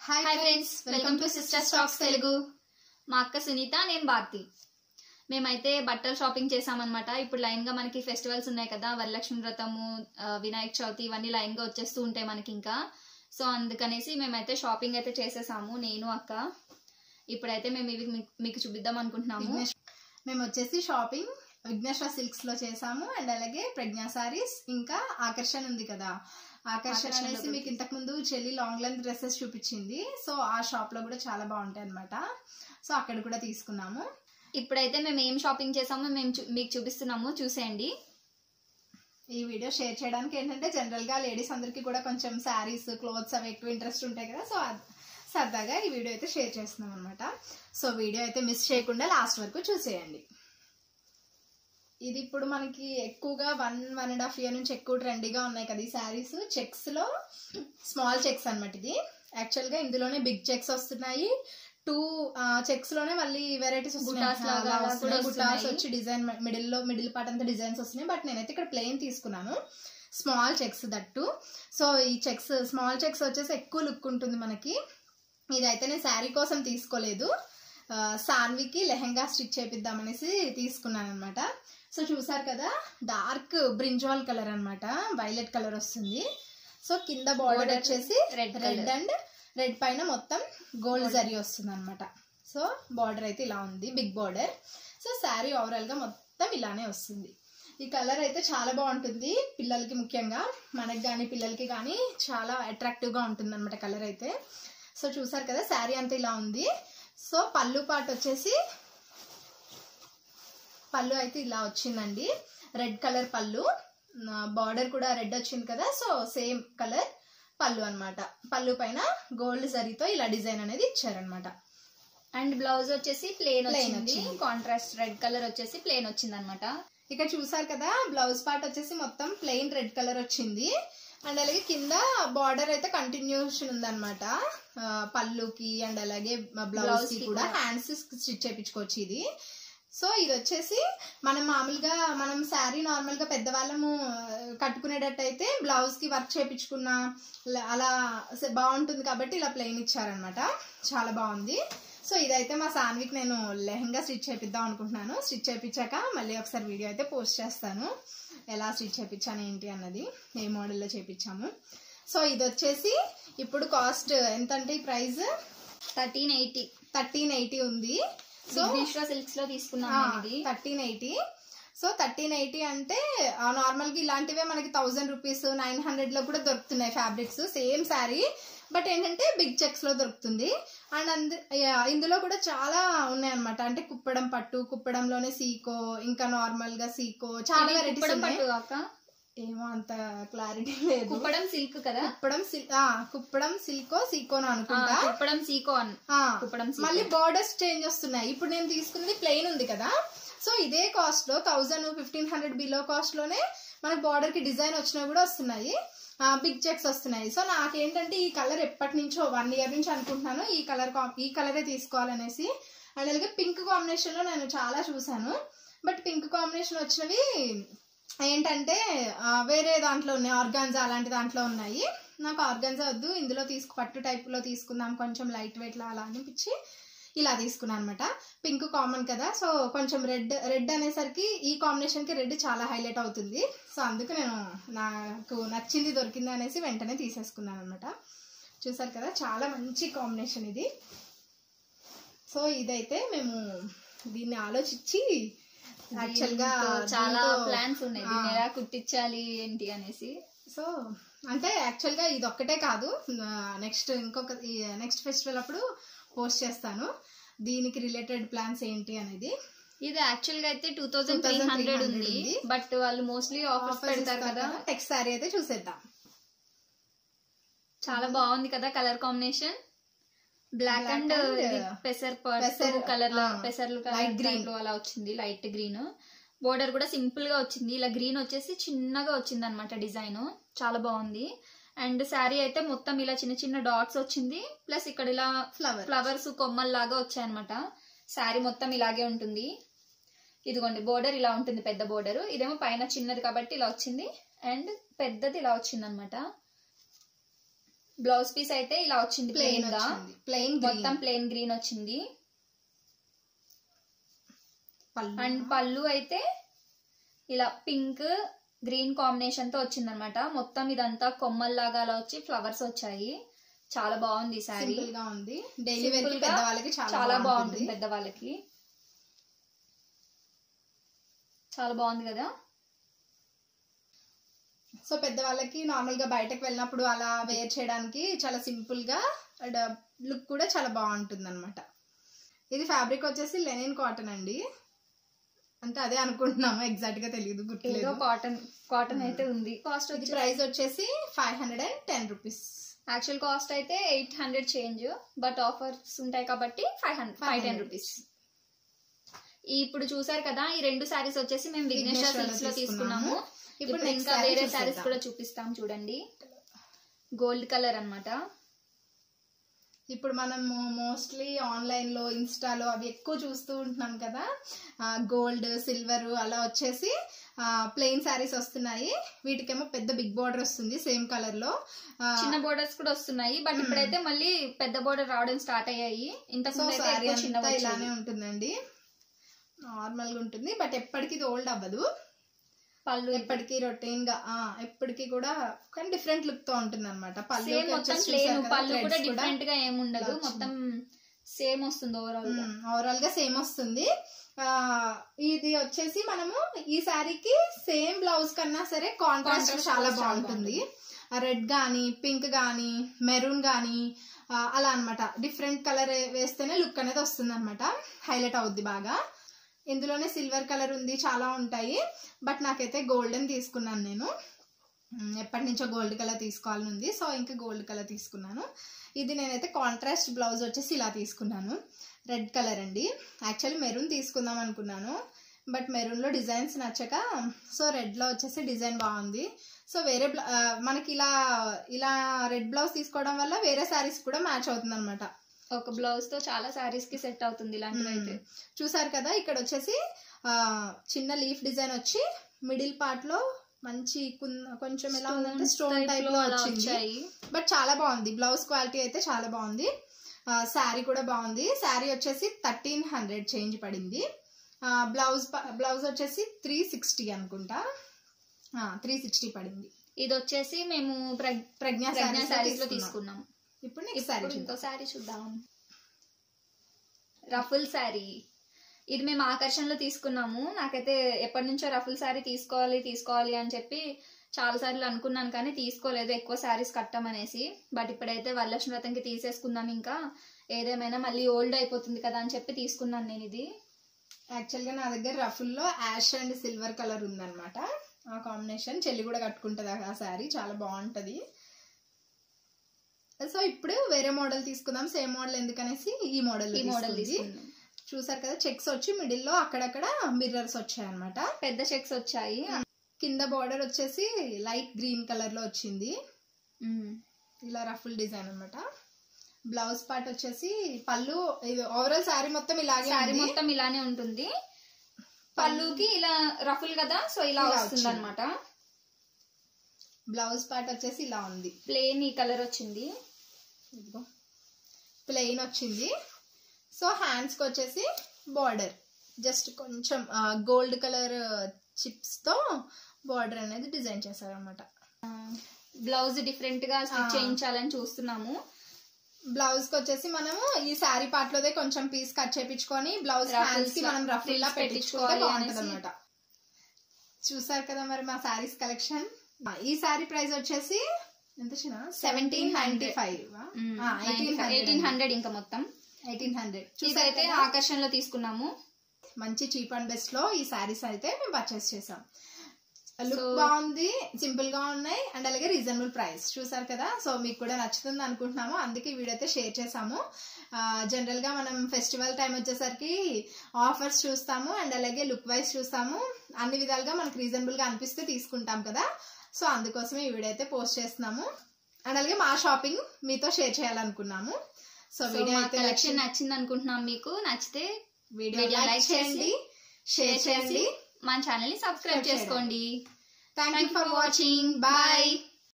Hi friends welcome to sister stacks Telugu మా అక్క సునీత నేను భారతి మేమైతే బట్టలు షాపింగ్ చేసామన్నమాట ఇప్పుడు లైన్ గా మనకి ఫెస్టివల్స్ ఉన్నాయి కదా వరలక్ష్మి వ్రతము ఆ, వినాయక చవితి ఇవన్నీ లైన్ గా వచ్చేస్తూ ఉంటాయి మనకి ఇంకా సో అందుకనేసి మేమైతే షాపింగ్ అయితే చేసేసాము నేను అక్క ఇప్పుడైతే మేము ఇవి మీకు- మీకు చూపిద్దాం అనుకుంటున్నాము విఘ్నేష్ మేము వచ్చేసి షాపింగ్ విఘ్నేశ్వర సిల్క్స్ లో చేసాము అండ్ అలాగే ప్రజ్ఞా సారీస్ ఇంకా ఆకర్షణ ఉంది కదా ఆకర్షణ ఆకర్షణలో అనేసి మీకు ఇంతకు ముందు చెల్లి లాంగ్ లెంత్ డ్రెస్సెస్ చూపించింది సో ఆ షాప్ లో కూడా చాలా బాగుంటాయి అనమాట సో అక్కడ కూడా తీసుకున్నాము ఇప్పుడైతే మేము ఏం షాపింగ్ చేసామో మేము చూ- మీకు చూపిస్తున్నాము చూసేయండి ఈ వీడియో షేర్ చేయడానికి ఏంటంటే జనరల్ గా లేడీస్ అందరికి కూడా కొంచెం శారీస్ క్లోత్స్ అవి ఎక్కువ ఇంట్రెస్ట్ ఉంటాయి కదా సో అద్- సరదాగా ఈ వీడియో అయితే షేర్ చేస్తున్నాం అనమాట సో వీడియో అయితే మిస్ చేయకుండా లాస్ట్ వరకు చూసేయండి ఇది ఇప్పుడు మనకి ఎక్కువగా one one and half year నుంచి ఎక్కువ ట్రెండీగా ఉన్నాయి కదా ఈ శారీస్ చెక్స్ లో స్మాల్ చెక్స్ అన్నమాట ఇది యాక్చువల్ గా ఇందులోనే బిగ్ చెక్స్ వస్తున్నాయి టూ చెక్స్ లోనే మళ్ళీ వెరైటీస్ బుటాస్ లాగా అలా కూడా వస్తున్నాయి బుటాస్ వస్తున్నాయి. వచ్చి డిజైన్ మిడిల్ లో మిడిల్ పార్ట్ అంతా డిజైన్స్ వస్తున్నాయి బట్ నేనైతే ఇక్కడ ప్లెయిన్ తీసుకున్నాను స్మాల్ చెక్స్ దట్టు సో ఈ చెక్స్ స్మాల్ చెక్స్ వచ్చేసి ఎక్కువ లుక్ ఉంటుంది మనకి ఇదైతే నేను శారీ కోసం తీసుకోలేదు ఆ, సాన్వికి లెహెంగా స్టిచ్ చేపిద్దామనేసి తీసుకున్నాను అనమాట సో చూసారు కదా డార్క్ బ్రింజాల్ కలర్ అన్నమాట వైలెట్ కలర్ వస్తుంది సో కింద బార్డర్ Border వచ్చేసి red red colour. And red పైన మొత్తం గోల్డ్ జరీ వస్తుంది అనమాట సో బార్డర్ అయితే ఇలా ఉంది big border so sari overall గా మొత్తం ఇలానే వస్తుంది ఈ కలర్ అయితే చాలా బాగుంటుంది పిల్లలకి ముఖ్యంగా మనకి కానీ పిల్లలకి కానీ చాలా అట్రాక్టివ్ గా ఉంటుంది అనమాట కలర్ అయితే సో చూసారు కదా శారీ అంతా ఇలా ఉంది సో పళ్ళు పాటు వచ్చేసి పళ్ళు అయితే ఇలా వచ్చిందండి రెడ్ కలర్ పళ్ళు బార్డర్ కూడా రెడ్ వచ్చింది కదా సో సేమ్ కలర్ పళ్ళు అన్నమాట పళ్ళు పైన గోల్డ్ జరీతో ఇలా డిజైన్ అనేది ఇచ్చారనమాట అండ్ బ్లౌజ్ వచ్చేసి ప్లేన్ Plain వచ్చింది వచ్చింది. కాంట్రాస్ట్ రెడ్ కలర్ వచ్చేసి ప్లేన్ వచ్చింది అనమాట ఇక్కడ చూసారు కదా బ్లౌజ్ పార్ట్ వచ్చేసి మొత్తం ప్లెయిన్ రెడ్ కలర్ వచ్చింది అండ్ అలాగే కింద బార్డర్ అయితే కంటిన్యూషన్ ఉందన్నమాట ఆ, పళ్ళుకి అండ్ అలాగే బ్లౌజ్ Blouse కి కి కూడా కూడా. హ్యాండ్స్ స్టిచ్ చేయించుకోవచ్చు ఇది సో ఇది వచ్చేసి మనం మామూలుగా మనం శారీ నార్మల్ గా పెద్దవాళ్ళము ఆ, కట్టుకునేటట్టు అయితే బ్లౌజ్ కి వర్క్ చేయించుకున్న అలా స- బాగుంటుంది కాబట్టి ఇలా ప్లెయిన్ ఇచ్చారనమాట చాలా బాగుంది సో ఇదైతే మా సాన్విక్ నేను లెహంగా స్టిచ్ చేపిద్దాం అనుకుంటున్నాను స్టిచ్ చేయించాక మళ్ళీ ఒకసారి వీడియో అయితే పోస్ట్ చేస్తాను ఎలా స్టిచ్ చేయించాను ఏంటి అన్నది ఏ మోడల్లో చేపించాము సో ఇది వచ్చేసి ఇప్పుడు కాస్ట్ ఎంత అంటే ఈ price thirteen eighty thirteen eighty ఉంది సో విఘ్నేశ్వర సిల్క్స్ లో తీసుకున్నాం మేము ఇది thirteen eighty so thirteen eighty అంటే నార్మల్ గా ఇలాంటివే మనకి థౌసండ్ రూపీస్ నైన్ హండ్రెడ్ లో కూడా దొరుకుతున్నాయి ఫ్యాబ్రిక్స్ సేమ్ శారీ బట్ ఏంటంటే బిగ్ చెక్స్ లో దొరుకుతుంది అండ్ అందు యా, ఇందులో కూడా చాలా ఉన్నాయన్నమాట అంటే కుప్పడం పట్టు కుప్పడంలోనే సీకో ఇంకా నార్మల్ గా సీకో చాలా ఇది వెరైటీస్ కుప్పడం ఉన్నాయి పట్టు అక్క ఏమో అంత క్లారిటీ లేదు కుప్పడం సిల్క్ కదా కుప్పడం సిల్- ఆ, కుప్పడం సిల్కో సీకోనో ఆ, అనుకుంటా కుప్పడం సీకో అన్ ఆ, కుప్పడం silk. మళ్ళీ బార్డర్స్ చేంజ్ వస్తున్నాయి ఇప్పుడు నేను తీసుకున్నది ప్లెయిన్ ఉంది కదా సో ఇదే కాస్ట్ లో thousand fifteen hundred below cost లోనే మనకి బార్డర్ కి డిజైన్ వచ్చినా కూడా వస్తున్నాయి బిగ్ చెక్స్ వస్తున్నాయి సో నాకేంటంటే ఈ కలర్ ఎప్పటి నుంచో వన్ ఇయర్ నుంచి అనుకుంటున్నాను ఈ కలర్ ఈ కలరే తీసుకోవాలనేసి అండ్ అలాగే పింక్ కాంబినేషన్ లో నేను చాలా చూసాను బట్ పింక్ కాంబినేషన్ వచ్చినవి ఏంటంటే ఆ, వేరే దాంట్లో ఉన్నాయి ఆర్గాన్జా అలాంటి దాంట్లో ఉన్నాయి నాకు ఆర్గాన్జా వద్దు ఇందులో తీసుకు పట్టు టైప్ లో తీసుకుందాం కొంచెం లైట్ వెయిట్ లా అలా అనిపించి ఇలా తీసుకున్నాను అనమాట పింక్ కామన్ కదా సో కొంచెం రెడ్ రెడ్ అనేసరికి ఈ కాంబినేషన్ కి రెడ్ చాలా హైలైట్ అవుతుంది సో అందుకు నేను నాకు నచ్చింది దొరికింది అనేసి వెంటనే తీసేసుకున్నాను అనమాట చూసారు కదా చాలా మంచి కాంబినేషన్ ఇది సో ఇదైతే మేము దీన్ని ఆలోచించి యాక్చువల్ గా దీంతో చాలా దీంతో- ప్లాన్స్ ఉన్నాయి ఆ. దీన్ని ఎలా కుట్టించాలి ఏంటి అనేసి సో అంటే యాక్చువల్ గా ఇది ఒక్కటే కాదు నెక్స్ట్ ఇంకొక నెక్స్ట్ ఫెస్టివల్ అప్పుడు పోస్ట్ చేస్తాను దీనికి రిలేటెడ్ ప్లాన్స్ ఏంటి అనేది ఇది యాక్చువల్ గా అయితే టూ థౌసండ్ త్రీ 2300 హండ్రెడ్ ఉంది ఉంది. బట్ వాళ్ళు మోస్ట్లీ ఆఫర్స్ పెడతారు కదా టెక్స్ట్ శారీ అయితే చూసేద్దాం చాలా బాగుంది కదా colour combination black Black and and, పెసర్ పెసర్, కలర్ లో ఆ, పెసర్లు light కలర్ green. గ్రీన్ అలా వచ్చింది లైట్ గ్రీన్ బోర్డర్ కూడా సింపుల్ గా వచ్చింది ఇలా గ్రీన్ వచ్చేసి చిన్నగా వచ్చింది అనమాట డిజైన్ చాలా బాగుంది అండ్ శారీ అయితే మొత్తం ఇలా చిన్న చిన్న డాట్స్ వచ్చింది ప్లస్ ఇక్కడ ఇలా ఫ్లవర్ ఫ్లవర్స్ కొమ్మల్లాగా వచ్చాయన్నమాట శారీ మొత్తం ఇలాగే ఉంటుంది ఇదిగోండి బోర్డర్ ఇలా ఉంటుంది పెద్ద బోర్డర్ ఇదేమో పైన చిన్నది కాబట్టి ఇలా వచ్చింది అండ్ పెద్దది ఇలా వచ్చింది అనమాట బ్లౌజ్ పీస్ అయితే ఇలా వచ్చింది ప్లెయిన్ ప్లెయిన్ గా వచ్చింది ప్లెయిన్ మొత్తం ప్లెయిన్ గ్రీన్ వచ్చింది పళ్ళు అండ్ పళ్ళు అయితే ఇలా పింక్ గ్రీన్ కాంబినేషన్ తో వచ్చింది అనమాట మొత్తం ఇదంతా కొమ్మల్లాగా అలా వచ్చి ఫ్లవర్స్ వచ్చాయి చాలా బాగుంది శారీ సింపుల్ గా ఉంది డైలీ వేర్ కి Simple గా పెద్ద వాళ్ళకి చాలా చాలా బాగుంటుంది బాగుంటుంది పెద్దవాళ్ళకి చాలా బాగుంది కదా సో పెద్ద వాళ్ళకి నార్మల్ గా బయటకు వెళ్ళినప్పుడు అలా వేర్ చేయడానికి చాలా సింపుల్ గా అండ్ లుక్ కూడా చాలా బాగుంటుంది అనమాట ఇది ఫ్యాబ్రిక్ వచ్చేసి లెనిన్ కాటన్ అండి అంటే అదే అనుకుంటున్నాము ఎగ్జాక్ట్ గా తెలియదు ఏదో గుర్తులేదు కాటన్ కాటన్ అయితే ఉంది కాస్ట్ ఇది వచ్చి ప్రైస్ వచ్చేసి five hundred and ten rupees actual cost అయితే eight hundred change but offers ఉంటాయి కాబట్టి five hundred five ten rupees ఇప్పుడు చూసారు కదా ఈ రెండు శారీస్ వచ్చేసి మేము విఘ్నేశ్వర విఘ్నేశ్వరలో సిల్క్స్ లో తీసుకున్నాము. తీసుకున్నాము ఇప్పుడు ఇప్పుడు next ఇంకా saree వేరే చూసేద్దాం. శారీస్ కూడా చూపిస్తాం చూడండి గోల్డ్ కలర్ అన్నమాట ఇప్పుడు మనము మోస్ట్లీ ఆన్లైన్ లో ఇన్స్టాలో అవి ఎక్కువ చూస్తూ ఉంటున్నాం కదా గోల్డ్ సిల్వర్ అలా వచ్చేసి ప్లెయిన్ శారీస్ వస్తున్నాయి వీటికేమో పెద్ద బిగ్ బార్డర్ వస్తుంది సేమ్ కలర్ లో ఆ, చిన్న బోర్డర్స్ కూడా వస్తున్నాయి బట్ ఇప్పుడైతే మళ్ళీ పెద్ద బోర్డర్ రావడం స్టార్ట్ అయ్యాయి ఇంతకు సో ముందు అయితే శారీ ఎక్కువ చిన్న అంతా ఇలానే ఉంటుందండి నార్మల్ గా ఉంటుంది బట్ ఎప్పటికీ ఇది ఓల్డ్ అవ్వదు పళ్ళు ఎప్పటికీ రొటీన్ గా ఆ, ఎప్పటికీ కూడా కానీ డిఫరెంట్ లుక్ తో ఉంటుంది అనమాట సేమ్ మొత్తం ప్లేన్ పళ్ళు కూడా డిఫరెంట్ గా ఏమి ఉండదు ఇలా మొత్తం సేమ్ వస్తుంది ఓవరాల్ గా ఓవరాల్ గా సేమ్ వస్తుంది ఆ, ఇది వచ్చేసి మనము ఈ శారీకి సేమ్ బ్లౌజ్ కన్నా సరే కాంట్రాస్ట్ Contrast చాలా blouse చాలా బాగుంటుంది రెడ్ గానీ పింక్ గానీ మెరూన్ గానీ ఆ, అలా అన్నమాట డిఫరెంట్ కలర్ వేస్తేనే లుక్ అనేది వస్తుంది అనమాట హైలైట్ అవుద్ది బాగా ఇందులోనే సిల్వర్ కలర్ ఉంది చాలా ఉంటాయి బట్ నాకైతే గోల్డెన్ తీసుకున్నాను నేను ఉమ్, ఎప్పటి నుంచో గోల్డ్ కలర్ తీసుకోవాలని ఉంది సో ఇంకా గోల్డ్ కలర్ తీసుకున్నాను ఇది నేనైతే కాంట్రాస్ట్ బ్లౌజ్ వచ్చేసి ఇలా తీసుకున్నాను రెడ్ కలర్ అండి యాక్చువల్లీ మెరూన్ తీసుకుందాం అనుకున్నాను బట్ మెరూన్లో డిజైన్స్ నచ్చక సో రెడ్లో వచ్చేసి డిజైన్ బాగుంది సో వేరే బ్ల- ఆ, మనకి ఇలా ఇలా రెడ్ బ్లౌజ్ తీసుకోవడం వల్ల వేరే శారీస్ కూడా మ్యాచ్ అవుతుంది అనమాట ఒక బ్లౌజ్ తో చాలా శారీస్ కి సెట్ అవుతుంది ఇలాంటివి అయితే చూసారు కదా ఇక్కడ వచ్చేసి ఆ, చిన్న లీఫ్ డిజైన్ వచ్చి మిడిల్ పార్ట్ లో మంచి కున్- కొంచెం ఎలా ఉందంటే స్టోన్ Type టైప్ లో లో అలా వచ్చింది వచ్చాయి బట్ చాలా బాగుంది బ్లౌజ్ క్వాలిటీ అయితే చాలా బాగుంది శారీ కూడా బాగుంది శారీ వచ్చేసి థర్టీన్ హండ్రెడ్ చేంజ్ పడింది ఆ, బ్లౌజ్ ప- బ్లౌజ్ వచ్చేసి త్రీ సిక్స్టీ అనుకుంటా త్రీ సిక్స్టీ పడింది ఇది వచ్చేసి మేము ప్రగ్- ప్రజ్ఞా ప్రజ్ఞా శారీస్ లో శారీస్ లో తీసుకున్నాం. తీసుకున్నాం ఇప్పుడు నెక్స్ట్ శారీ ఇప్పుడు ఇంకో శారీ చూద్దాం రఫుల్ శారీ ఇది మేము ఆకర్షణలో తీసుకున్నాము నాకైతే ఎప్పటి నుంచో రఫుల్ శారీ తీసుకోవాలి తీసుకోవాలి అని చెప్పి చాలా సార్లు అనుకున్నాను కానీ తీసుకోలేదు ఎక్కువ శారీస్ కట్టమనేసి బట్ ఇప్పుడైతే వరలక్ష్మి వ్రతంకి తీసేసుకుందాం ఇంకా ఏదేమైనా మళ్ళీ ఓల్డ్ అయిపోతుంది కదా అని చెప్పి తీసుకున్నాను నేను ఇది యాక్చువల్ గా నా దగ్గర రఫుల్ లో యాష్ అండ్ సిల్వర్ కలర్ ఉందన్నమాట ఆ కాంబినేషన్ చెల్లి కూడా కట్టుకుంటది ఆ శారీ చాలా బాగుంటది సో ఇప్పుడు వేరే మోడల్ తీసుకుందాం సేమ్ మోడల్ ఎందుకనేసి ఈ మోడల్ ఈ మోడల్ తీసుకున్నాం చూసారు కదా చెక్స్ వచ్చి మిడిల్ లో అక్కడక్కడ మిర్రర్స్ వచ్చాయి అనమాట పెద్ద చెక్స్ వచ్చాయి కింద బార్డర్ వచ్చేసి లైట్ గ్రీన్ కలర్ లో వచ్చింది ఉమ్. ఇలా రఫుల్ డిజైన్ అన్నమాట బ్లౌజ్ పార్ట్ వచ్చేసి పళ్ళు ఇది ఓవరాల్ శారీ మొత్తం ఇలాగే శారీ ఉంది. మొత్తం ఇలానే ఉంటుంది పళ్ళుకి ఇలా రఫుల్ కదా సో ఇలా ఇలా వస్తుంది వచ్చింది. అనమాట బ్లౌజ్ పార్ట్ వచ్చేసి ఇలా ఉంది ప్లేన్ ఈ కలర్ వచ్చింది ఇదిగో ప్లెయిన్ వచ్చింది సో హ్యాండ్స్కి వచ్చేసి బార్డర్ జస్ట్ కొంచెం గోల్డ్ కలర్ చిప్స్తో బార్డర్ అనేది డిజైన్ చేశారనమాట బ్లౌజ్ డిఫరెంట్ గా స్టిచ్ ఆ. చేయించాలని చూస్తున్నాము బ్లౌజ్ కి వచ్చేసి మనము ఈ శారీ పార్ట్ లోదే కొంచెం పీస్ కట్ చేపించుకొని బ్లౌజ్ Ruffles హ్యాండ్స్ కి లా, మనం రఫుల్ లా frills పెట్టించుకుంటే పెట్టించుకోవాలి బాగుంటది అనేసి. అనమాట చూసారు కదా మరి మా శారీస్ కలెక్షన్ ఈ శారీ ప్రైస్ వచ్చేసి ఎంత చిన్న seventeen ninety five eighteen hundred ఇంకా మొత్తం ఎయిటీన్ హండ్రెడ్ ఇదైతే ఆకర్షణలో తీసుకున్నాము మంచి చీప్ అండ్ బెస్ట్ లో ఈ శారీస్ అయితే మేము పర్చేస్ చేసాం లుక్ So- బాగుంది సింపుల్ గా ఉన్నాయి అండ్ అలాగే రీజనబుల్ ప్రైస్ చూసారు కదా సో మీకు కూడా నచ్చుతుంది అనుకుంటున్నాము అందుకే ఈ వీడియో అయితే షేర్ చేసాము జనరల్ గా మనం ఫెస్టివల్ టైం వచ్చేసరికి ఆఫర్స్ చూస్తాము అండ్ అలాగే లుక్ వైజ్ చూస్తాము అన్ని విధాలుగా మనకు రీజనబుల్ గా అనిపిస్తే తీసుకుంటాం కదా సో అందుకోసమే ఈ వీడియో అయితే పోస్ట్ చేస్తున్నాము అండ్ అలాగే మా షాపింగ్ మీతో షేర్ చేయాలనుకున్నాము సో సో వీడియో మా అయితే కలెక్షన్ నచ్చింది అనుకుంటున్నాం మీకు నచ్చితే వీడియో వీడియో లైక్ like చేయండి షేర్ చేయండి మా ఛానల్ ని సబ్స్క్రైబ్ Subscribe చేసుకోండి thank you Thank you for for watching watching. Bye Bye.